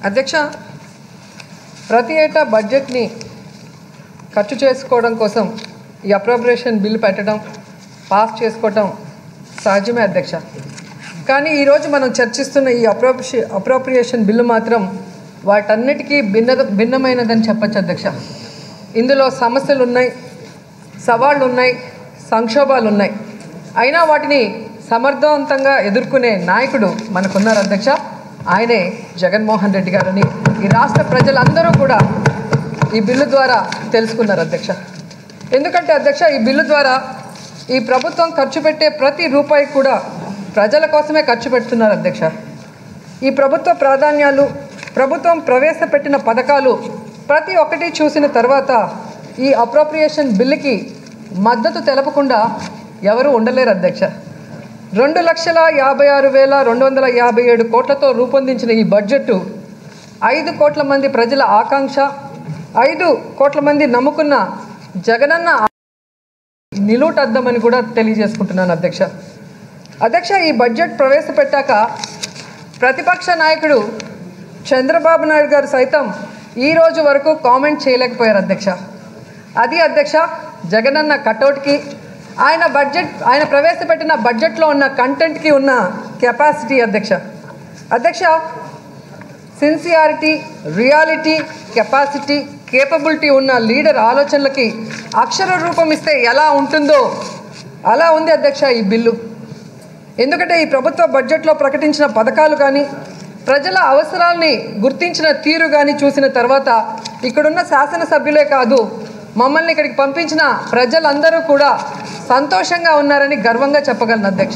అధ్యక్ష ప్రతి ఏటా బడ్జెట్ని ఖర్చు చేసుకోవడం కోసం ఈ అప్రోప్రియేషన్ బిల్ పెట్టడం పాస్ చేసుకోవటం సహజమే అధ్యక్ష కానీ ఈరోజు మనం చర్చిస్తున్న ఈ అప్రోప్రి అప్రోప్రియేషన్ బిల్లు మాత్రం వాటన్నిటికీ భిన్న భిన్నమైనదని చెప్పచ్చు అధ్యక్ష ఇందులో సమస్యలు ఉన్నాయి సవాళ్ళు ఉన్నాయి సంక్షోభాలు ఉన్నాయి అయినా వాటిని సమర్థవంతంగా ఎదుర్కొనే నాయకుడు మనకున్నారు అధ్యక్ష ఆయనే జగన్మోహన్ రెడ్డి గారని ఈ రాష్ట్ర ప్రజలందరూ కూడా ఈ బిల్లు ద్వారా తెలుసుకున్నారు అధ్యక్ష ఎందుకంటే అధ్యక్ష ఈ బిల్లు ద్వారా ఈ ప్రభుత్వం ఖర్చు పెట్టే ప్రతి రూపాయి కూడా ప్రజల కోసమే ఖర్చు పెడుతున్నారు అధ్యక్ష ఈ ప్రభుత్వ ప్రాధాన్యాలు ప్రభుత్వం ప్రవేశపెట్టిన పథకాలు ప్రతి ఒక్కటి చూసిన తర్వాత ఈ అప్రోప్రియేషన్ బిల్లుకి మద్దతు తెలపకుండా ఎవరు ఉండలేరు అధ్యక్ష రెండు లక్షల యాభై ఆరు వేల రెండు వందల యాభై ఏడు కోట్లతో రూపొందించిన ఈ బడ్జెట్ ఐదు కోట్ల మంది ప్రజల ఆకాంక్ష ఐదు కోట్ల మంది నమ్ముకున్న జగనన్న నిలువుటద్దామని కూడా తెలియజేసుకుంటున్నాను అధ్యక్ష అధ్యక్ష ఈ బడ్జెట్ ప్రవేశపెట్టాక ప్రతిపక్ష నాయకుడు చంద్రబాబు నాయుడు గారు సైతం ఈ రోజు వరకు కామెంట్ చేయలేకపోయారు అధ్యక్ష అది అధ్యక్ష జగనన్న కటౌట్కి ఆయన బడ్జెట్ ఆయన ప్రవేశపెట్టిన బడ్జెట్లో ఉన్న కంటెంట్కి ఉన్న కెపాసిటీ అధ్యక్ష అధ్యక్ష సిన్సియారిటీ రియాలిటీ కెపాసిటీ కేపబిలిటీ ఉన్న లీడర్ ఆలోచనలకి అక్షర రూపం ఇస్తే ఎలా ఉంటుందో అలా ఉంది అధ్యక్ష ఈ బిల్లు ఎందుకంటే ఈ ప్రభుత్వ బడ్జెట్లో ప్రకటించిన పథకాలు కానీ ప్రజల అవసరాల్ని గుర్తించిన తీరు కానీ చూసిన తర్వాత ఇక్కడున్న శాసనసభ్యులే కాదు మమ్మల్ని ఇక్కడికి పంపించిన ప్రజలందరూ కూడా సంతోషంగా ఉన్నారని గర్వంగా చెప్పగలను అధ్యక్ష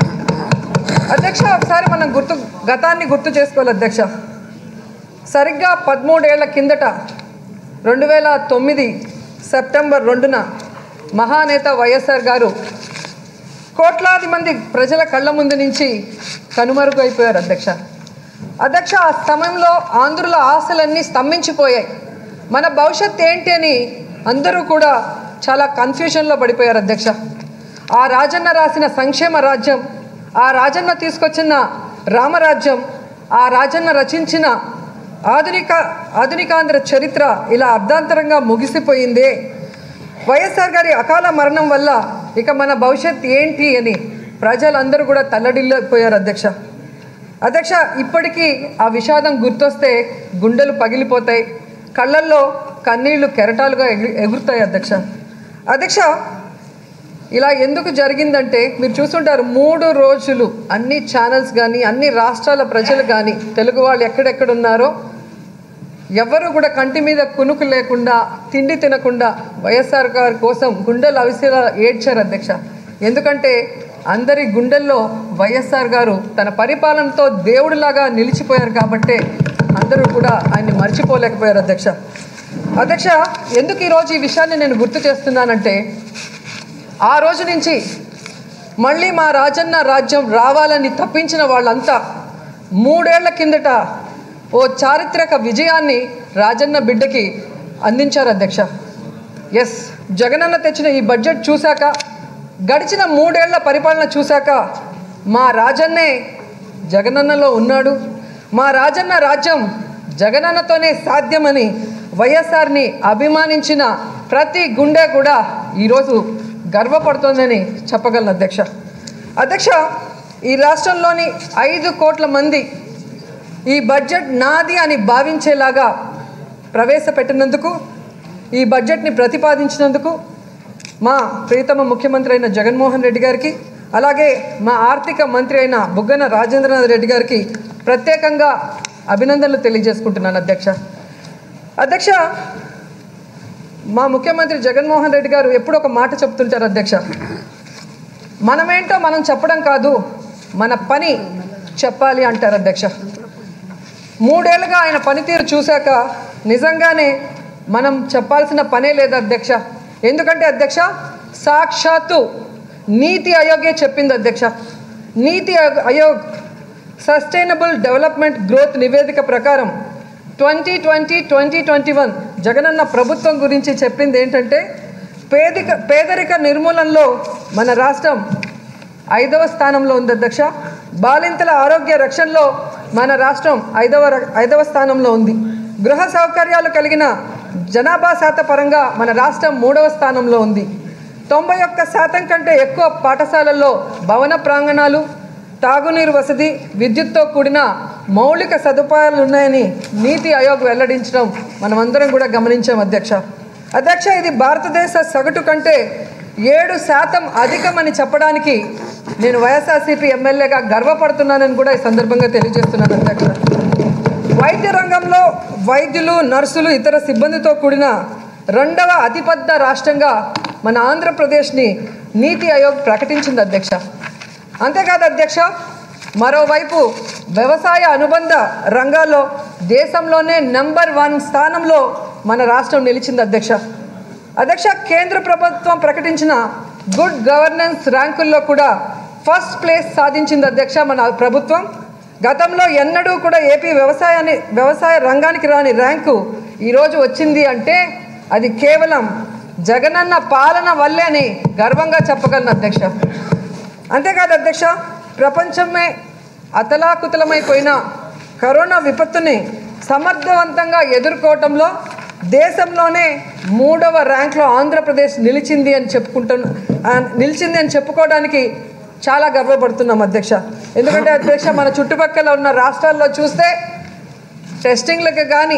అధ్యక్ష ఒకసారి మనం గుర్తు గతాన్ని గుర్తు చేసుకోవాలి అధ్యక్ష సరిగ్గా పదమూడేళ్ల కిందట రెండు వేల తొమ్మిది సెప్టెంబర్ రెండున మహానేత వైఎస్ఆర్ గారు కోట్లాది మంది ప్రజల కళ్ళ ముందు నుంచి కనుమరుగైపోయారు అధ్యక్ష అధ్యక్ష ఆ సమయంలో ఆంధ్రుల ఆశలన్నీ స్తంభించిపోయాయి మన భవిష్యత్ ఏంటి అని అందరూ కూడా చాలా కన్ఫ్యూషన్లో పడిపోయారు అధ్యక్ష ఆ రాజన్న రాసిన సంక్షేమ రాజ్యం ఆ రాజన్న తీసుకొచ్చిన రామరాజ్యం ఆ రాజన్న రచించిన ఆధునిక ఆధునికాంధ్ర చరిత్ర ఇలా అర్ధాంతరంగా ముగిసిపోయిందే వైఎస్ఆర్ గారి అకాల మరణం వల్ల ఇక మన భవిష్యత్ ఏంటి అని ప్రజలందరూ కూడా తల్లడిల్లిపోయారు అధ్యక్ష అధ్యక్ష ఇప్పటికీ ఆ విషాదం గుర్తొస్తే గుండెలు పగిలిపోతాయి కళ్ళల్లో కన్నీళ్లు కెరటాలుగా ఎగు ఎగురుతాయి అధ్యక్ష అధ్యక్ష ఇలా ఎందుకు జరిగిందంటే మీరు చూస్తుంటారు మూడు రోజులు అన్ని ఛానల్స్ కానీ అన్ని రాష్ట్రాల ప్రజలు కానీ తెలుగు వాళ్ళు ఎక్కడెక్కడ ఉన్నారో ఎవరు కూడా కంటి మీద కునుకు లేకుండా తిండి తినకుండా వైఎస్ఆర్ గారి కోసం గుండెలు అవిసేలా ఏడ్చారు అధ్యక్ష ఎందుకంటే అందరి గుండెల్లో వైఎస్ఆర్ గారు తన పరిపాలనతో దేవుడిలాగా నిలిచిపోయారు కాబట్టే అందరూ కూడా ఆయన్ని మర్చిపోలేకపోయారు అధ్యక్ష అధ్యక్ష ఎందుకు ఈరోజు ఈ విషయాన్ని నేను గుర్తు చేస్తున్నానంటే ఆ రోజు నుంచి మళ్ళీ మా రాజన్న రాజ్యం రావాలని తప్పించిన వాళ్ళంతా మూడేళ్ల కిందట ఓ చారిత్రక విజయాన్ని రాజన్న బిడ్డకి అందించారు అధ్యక్ష ఎస్ జగనన్న తెచ్చిన ఈ బడ్జెట్ చూశాక గడిచిన మూడేళ్ల పరిపాలన చూశాక మా రాజన్నే జగనన్నలో ఉన్నాడు మా రాజన్న రాజ్యం జగనన్నతోనే సాధ్యమని వైఎస్ఆర్ని అభిమానించిన ప్రతి గుండె కూడా ఈరోజు గర్వపడుతోందని చెప్పగలను అధ్యక్ష అధ్యక్ష ఈ రాష్ట్రంలోని ఐదు కోట్ల మంది ఈ బడ్జెట్ నాది అని భావించేలాగా ప్రవేశపెట్టినందుకు ఈ బడ్జెట్ని ప్రతిపాదించినందుకు మా ప్రీతమ ముఖ్యమంత్రి అయిన జగన్మోహన్ రెడ్డి గారికి అలాగే మా ఆర్థిక మంత్రి అయిన బుగ్గన రాజేంద్రనాథ్ రెడ్డి గారికి ప్రత్యేకంగా అభినందనలు తెలియజేసుకుంటున్నాను అధ్యక్ష అధ్యక్ష మా ముఖ్యమంత్రి జగన్మోహన్ రెడ్డి గారు ఎప్పుడు ఒక మాట చెప్తుంటారు అధ్యక్ష మనమేంటో మనం చెప్పడం కాదు మన పని చెప్పాలి అంటారు అధ్యక్ష మూడేళ్ళుగా ఆయన పనితీరు చూశాక నిజంగానే మనం చెప్పాల్సిన పనే లేదు అధ్యక్ష ఎందుకంటే అధ్యక్ష సాక్షాత్తు నీతి ఆయోగే చెప్పింది అధ్యక్ష NITI Aayog- Aayog sustainable development growth నివేదిక ప్రకారం twenty twenty twenty twenty one Jagananna ప్రభుత్వం గురించి చెప్పింది ఏంటంటే పేదిక పేదరిక నిర్మూలనలో మన రాష్ట్రం ఐదవ స్థానంలో ఉంది అధ్యక్ష బాలింతల ఆరోగ్య రక్షణలో మన రాష్ట్రం ఐదవ ర- ఐదవ స్థానంలో ఉంది గృహ సౌకర్యాలు కలిగిన జనాభా శాత పరంగా మన రాష్ట్రం మూడవ స్థానంలో ఉంది తొంభై ఒక్క శాతం కంటే ఎక్కువ పాఠశాలల్లో భవన ప్రాంగణాలు తాగునీరు వసతి విద్యుత్తో కూడిన మౌలిక సదుపాయాలు ఉన్నాయని నీతి ఆయోగ్ వెల్లడించడం మనమందరం కూడా గమనించాం అధ్యక్ష అధ్యక్ష ఇది భారతదేశ సగటు కంటే ఏడు శాతం అధికమని చెప్పడానికి నేను వైఎస్ఆర్సీపీ ఎమ్మెల్యేగా గర్వపడుతున్నానని కూడా ఈ సందర్భంగా తెలియజేస్తున్నాను అధ్యక్ష వైద్య రంగంలో వైద్యులు నర్సులు ఇతర సిబ్బందితో కూడిన రెండవ అతిపెద్ద రాష్ట్రంగా మన ఆంధ్రప్రదేశ్ని నీతి ఆయోగ్ ప్రకటించింది అధ్యక్ష అంతేకాదు అధ్యక్ష మరోవైపు వ్యవసాయ అనుబంధ రంగాల్లో దేశంలోనే నెంబర్ వన్ స్థానంలో మన రాష్ట్రం నిలిచింది అధ్యక్ష అధ్యక్ష కేంద్ర ప్రభుత్వం ప్రకటించిన గుడ్ గవర్నెన్స్ ర్యాంకుల్లో కూడా ఫస్ట్ ప్లేస్ సాధించింది అధ్యక్ష మన ప్రభుత్వం గతంలో ఎన్నడూ కూడా ఏపీ వ్యవసాయాన్ని వ్యవసాయ రంగానికి రాని ర్యాంకు ఈరోజు వచ్చింది అంటే అది కేవలం జగనన్న పాలన వల్లే అని గర్వంగా చెప్పగలను అధ్యక్ష అంతేకాదు అధ్యక్ష ప్రపంచమే అతలాకుతలమైపోయిన కరోనా విపత్తుని సమర్థవంతంగా ఎదుర్కోవటంలో దేశంలోనే మూడవ ర్యాంక్లో ఆంధ్రప్రదేశ్ నిలిచింది అని చెప్పుకుంటున్న ఆ, నిలిచింది అని చెప్పుకోవడానికి చాలా గర్వపడుతున్నాం అధ్యక్ష ఎందుకంటే అధ్యక్ష మన చుట్టుపక్కల ఉన్న రాష్ట్రాల్లో చూస్తే టెస్టింగ్లకు కానీ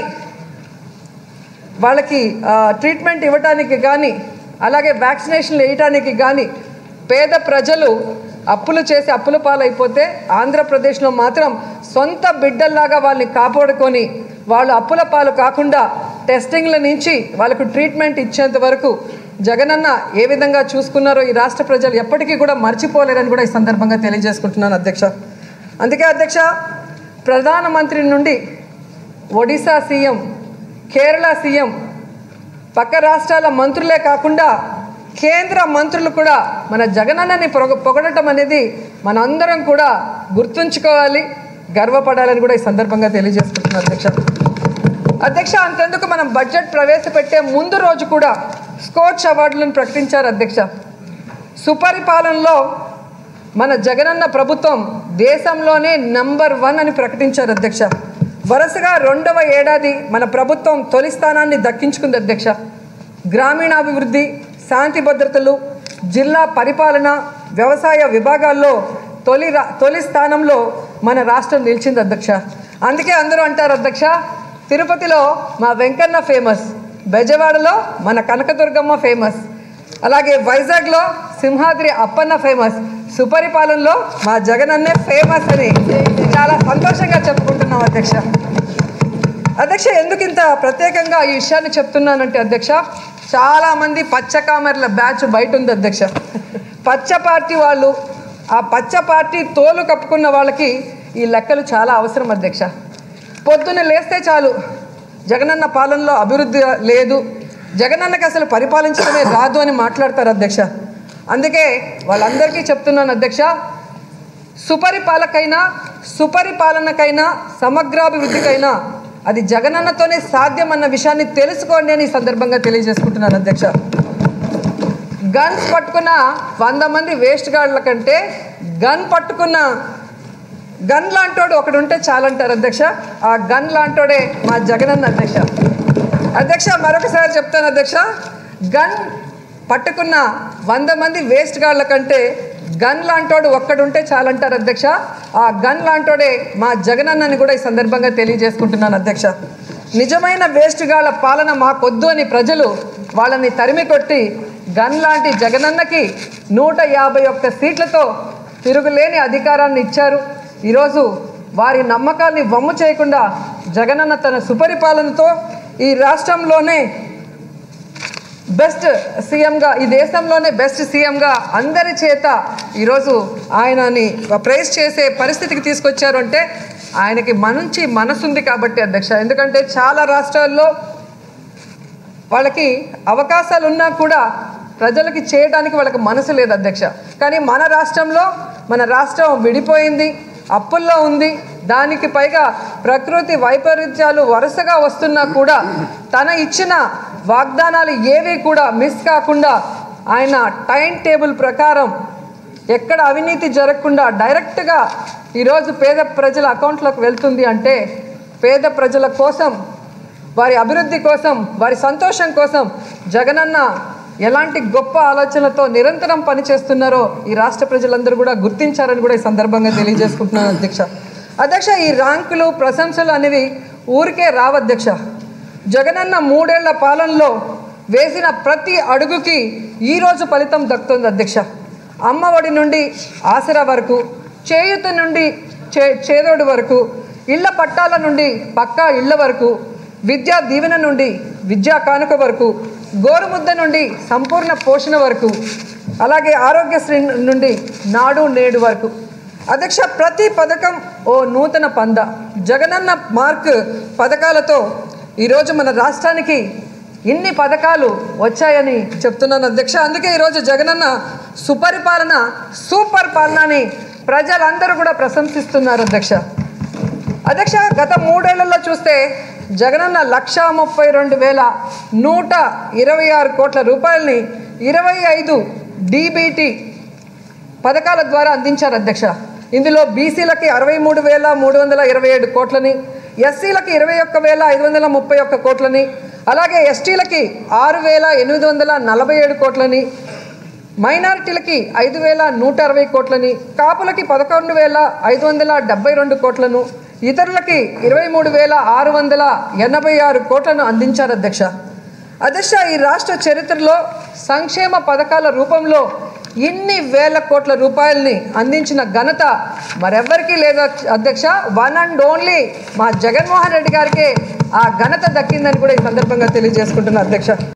వాళ్ళకి ఆ, ట్రీట్మెంట్ ఇవ్వటానికి కానీ అలాగే వ్యాక్సినేషన్లు వేయటానికి కానీ పేద ప్రజలు అప్పులు చేసి అప్పుల పాలైపోతే ఆంధ్రప్రదేశ్లో మాత్రం సొంత బిడ్డల్లాగా వాళ్ళని కాపాడుకొని వాళ్ళు అప్పుల పాలు కాకుండా టెస్టింగ్ల నుంచి వాళ్ళకు ట్రీట్మెంట్ ఇచ్చేంత వరకు జగనన్న ఏ విధంగా చూసుకున్నారో ఈ రాష్ట్ర ప్రజలు ఎప్పటికీ కూడా మర్చిపోలేరని కూడా ఈ సందర్భంగా తెలియజేసుకుంటున్నాను అధ్యక్ష అందుకే అధ్యక్ష ప్రధానమంత్రి నుండి ఒడిశా సీఎం కేరళ సీఎం పక్క రాష్ట్రాల మంత్రులే కాకుండా కేంద్ర మంత్రులు కూడా మన జగనన్నని పొగ పొగడటం అనేది మనందరం కూడా గుర్తుంచుకోవాలి గర్వపడాలని కూడా ఈ సందర్భంగా తెలియజేసుకుంటున్నాను అధ్యక్ష అధ్యక్ష అంతెందుకు మనం బడ్జెట్ ప్రవేశపెట్టే ముందు రోజు కూడా స్కోచ్ అవార్డులను ప్రకటించారు అధ్యక్ష సుపరిపాలనలో మన జగనన్న ప్రభుత్వం దేశంలోనే నంబర్ వన్ అని ప్రకటించారు అధ్యక్ష వరుసగా రెండవ ఏడాది మన ప్రభుత్వం తొలి స్థానాన్ని దక్కించుకుంది అధ్యక్ష గ్రామీణాభివృద్ధి శాంతి భద్రతలు జిల్లా పరిపాలన వ్యవసాయ విభాగాల్లో తొలి రా తొలి స్థానంలో మన రాష్ట్రం నిలిచింది అధ్యక్ష అందుకే అందరూ అంటారు అధ్యక్ష తిరుపతిలో మా వెంకన్న ఫేమస్ బెజవాడలో మన కనకదుర్గమ్మ ఫేమస్ అలాగే వైజాగ్లో సింహాద్రి అప్పన్న ఫేమస్ సుపరిపాలనలో మా జగనన్నే ఫేమస్ అని చాలా సంతోషంగా చెప్పుకుంటున్నాం అధ్యక్ష అధ్యక్ష ఎందుకు ఇంత ప్రత్యేకంగా ఈ విషయాన్ని చెప్తున్నానంటే అధ్యక్ష చాలామంది పచ్చ కామెర్ల బ్యాచ్ బయట ఉంది అధ్యక్ష పచ్చ పార్టీ వాళ్ళు ఆ పచ్చ పార్టీ తోలు కప్పుకున్న వాళ్ళకి ఈ లెక్కలు చాలా అవసరం అధ్యక్ష పొద్దున్న లేస్తే చాలు జగనన్న పాలనలో అభివృద్ధి లేదు జగనన్నకి అసలు పరిపాలించడమే రాదు అని మాట్లాడతారు అధ్యక్ష అందుకే వాళ్ళందరికీ చెప్తున్నాను అధ్యక్ష సుపరిపాలకైనా సుపరిపాలనకైనా సమగ్రాభివృద్ధికైనా అది జగనన్నతోనే సాధ్యం అన్న విషయాన్ని తెలుసుకోండి అని ఈ సందర్భంగా తెలియజేసుకుంటున్నాను అధ్యక్ష గన్స్ పట్టుకున్న వంద మంది వేస్ట్ గార్డుల కంటే గన్ పట్టుకున్న గన్ లాంటోడు ఒకడు ఉంటే చాలంటారు అధ్యక్ష ఆ గన్ లాంటోడే మా జగనన్న అధ్యక్ష అధ్యక్ష మరొకసారి చెప్తాను అధ్యక్ష గన్ పట్టుకున్న వంద మంది వేస్ట్ గార్డుల కంటే గన్ లాంటోడు ఒక్కడుంటే చాలంటారు అధ్యక్ష ఆ గన్ లాంటోడే మా జగనన్నని కూడా ఈ సందర్భంగా తెలియజేసుకుంటున్నాను అధ్యక్ష నిజమైన వేస్ట్ గాళ్ళ పాలన మాకొద్దు అని ప్రజలు వాళ్ళని తరిమి కొట్టి గన్ లాంటి జగనన్నకి నూట యాభై ఒక్క సీట్లతో తిరుగులేని అధికారాన్ని ఇచ్చారు ఈరోజు వారి నమ్మకాల్ని వమ్ము చేయకుండా జగనన్న తన సుపరిపాలనతో ఈ రాష్ట్రంలోనే బెస్ట్ సీఎంగా ఈ దేశంలోనే బెస్ట్ సీఎంగా అందరి చేత ఈరోజు ఆయనని ప్రైజ్ చేసే పరిస్థితికి తీసుకొచ్చారు అంటే ఆయనకి మంచి మనసుంది కాబట్టి అధ్యక్ష ఎందుకంటే చాలా రాష్ట్రాల్లో వాళ్ళకి అవకాశాలు ఉన్నా కూడా ప్రజలకి చేయడానికి వాళ్ళకి మనసు లేదు అధ్యక్ష కానీ మన రాష్ట్రంలో మన రాష్ట్రం విడిపోయింది అప్పుల్లో ఉంది దానికి పైగా ప్రకృతి వైపరీత్యాలు వరుసగా వస్తున్నా కూడా తన ఇచ్చిన వాగ్దానాలు ఏవి కూడా మిస్ కాకుండా ఆయన టైం టేబుల్ ప్రకారం ఎక్కడ అవినీతి జరగకుండా డైరెక్ట్గా ఈరోజు పేద ప్రజల అకౌంట్లోకి వెళ్తుంది అంటే పేద ప్రజల కోసం వారి అభివృద్ధి కోసం వారి సంతోషం కోసం జగనన్న ఎలాంటి గొప్ప ఆలోచనలతో నిరంతరం పనిచేస్తున్నారో ఈ రాష్ట్ర ప్రజలందరూ కూడా గుర్తించారని కూడా ఈ సందర్భంగా తెలియజేసుకుంటున్నాను అధ్యక్ష అధ్యక్ష ఈ ర్యాంకులు ప్రశంసలు అనేవి ఊరికే రావధ్యక్ష జగనన్న మూడేళ్ల పాలనలో వేసిన ప్రతి అడుగుకి ఈరోజు ఫలితం దక్కుతుంది అధ్యక్ష అమ్మఒడి నుండి ఆసరా వరకు చేయూత నుండి చే చేదోడు వరకు ఇళ్ల పట్టాల నుండి పక్కా ఇళ్ల వరకు విద్యా దీవెన నుండి విద్యా కానుక వరకు గోరుముద్ద నుండి సంపూర్ణ పోషణ వరకు అలాగే ఆరోగ్యశ్రీ నుండి నాడు నేడు వరకు అధ్యక్ష ప్రతి పథకం ఓ నూతన పంద జగనన్న మార్క్ పథకాలతో ఈరోజు మన రాష్ట్రానికి ఇన్ని పథకాలు వచ్చాయని చెప్తున్నాను అధ్యక్ష అందుకే ఈరోజు జగనన్న సుపరిపాలన సూపర్ పాలన అని ప్రజలందరూ కూడా ప్రశంసిస్తున్నారు అధ్యక్ష అధ్యక్ష గత మూడేళ్లలో చూస్తే జగనన్న లక్ష ముప్పై రెండు వేల నూట ఇరవై ఆరు కోట్ల రూపాయలని ఇరవై ఐదు డీబీటీ పథకాల ద్వారా అందించారు అధ్యక్ష ఇందులో బీసీలకి అరవై మూడు వేల మూడు వందల ఇరవై ఏడు కోట్లని ఎస్సీలకి ఇరవై ఒక్క వేల ఐదు వందల ముప్పై ఒక్క కోట్లని అలాగే ఎస్టీలకి ఆరు వేల ఎనిమిది వందల నలభై ఏడు కోట్లని మైనారిటీలకి ఐదు వేల నూట అరవై కోట్లని కాపులకి పదకొండు వేల ఐదు వందల డెబ్బై రెండు కోట్లను ఇతరులకి ఇరవై మూడు వేల ఆరు వందల ఎనభై ఆరు కోట్లను అందించారు అధ్యక్ష అధ్యక్ష ఈ రాష్ట్ర చరిత్రలో సంక్షేమ పథకాల రూపంలో ఇన్ని వేల కోట్ల రూపాయల్ని అందించిన ఘనత మరెవ్వరికీ లేదు అధ్యక్ష వన్ అండ్ ఓన్లీ మా జగన్మోహన్ రెడ్డి గారికే ఆ ఘనత దక్కిందని కూడా ఈ సందర్భంగా తెలియజేసుకుంటున్నా అధ్యక్ష